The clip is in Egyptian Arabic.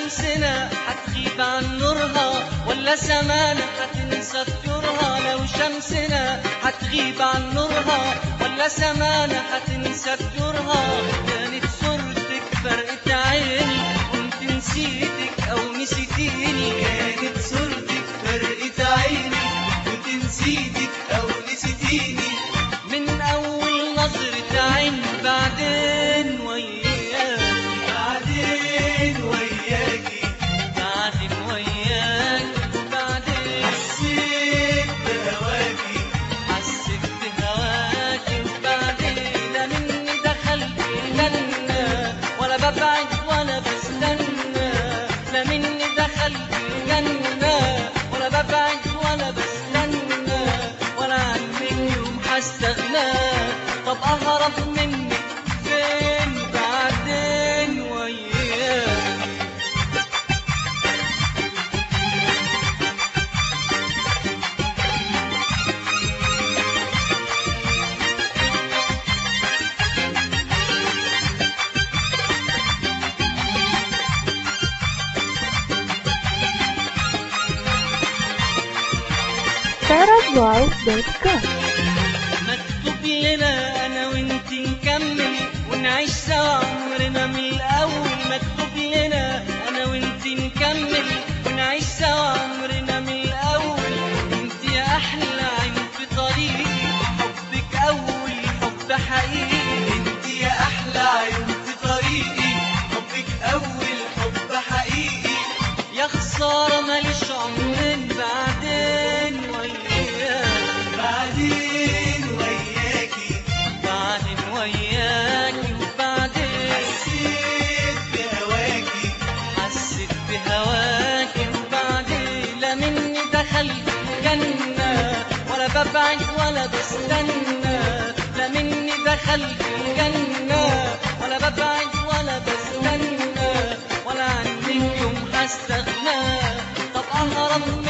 شمسنا هتغيب عن نورها ولا سمانا هتنسى طيورها لو شمسنا هتغيب عن نورها ولا سمانا هتنسى طيورها كانت صورتك فرقت عيني كنت نسيتك او نسيتيني كانت صورتك فرقت عيني كنت نسيتك او نسيتيني من اول نظرة عين بعدين وياك بعدين وياكي بعدين وياك بعدين حسيت بهواكي حسيت بهواك وبعدين لا مني دخلت الجنة ولا ببعد ولا بستنى لا مني دخلت الجنة ولا ببعد ولا بستنى ولا عنك يوم هستغنى طب أهرب منك فين بعدين وياك parasvoice.com مكتوب لنا انا وانت نكمل ونعيش سوا عمرنا من الاول مكتوب لنا انا وانت نكمل ونعيش سوا عمرنا من الاول انت يا احلى عين في طريقي حبك اول حب حقيقي انت يا احلى عيون في طريقي حبك اول حب حقيقي يا خساره ماليش عمرين بعدين وياك بعدين وياكي بعدين وياك وبعدين حسيت بهواكي حسيت بهواك وبعدين لا مني دخلت الجنة ولا ببعد ولا بستنى لا مني دخلت الجنة ولا ببعد ولا بستنى ولا عنك يوم هستغنى طب أهرب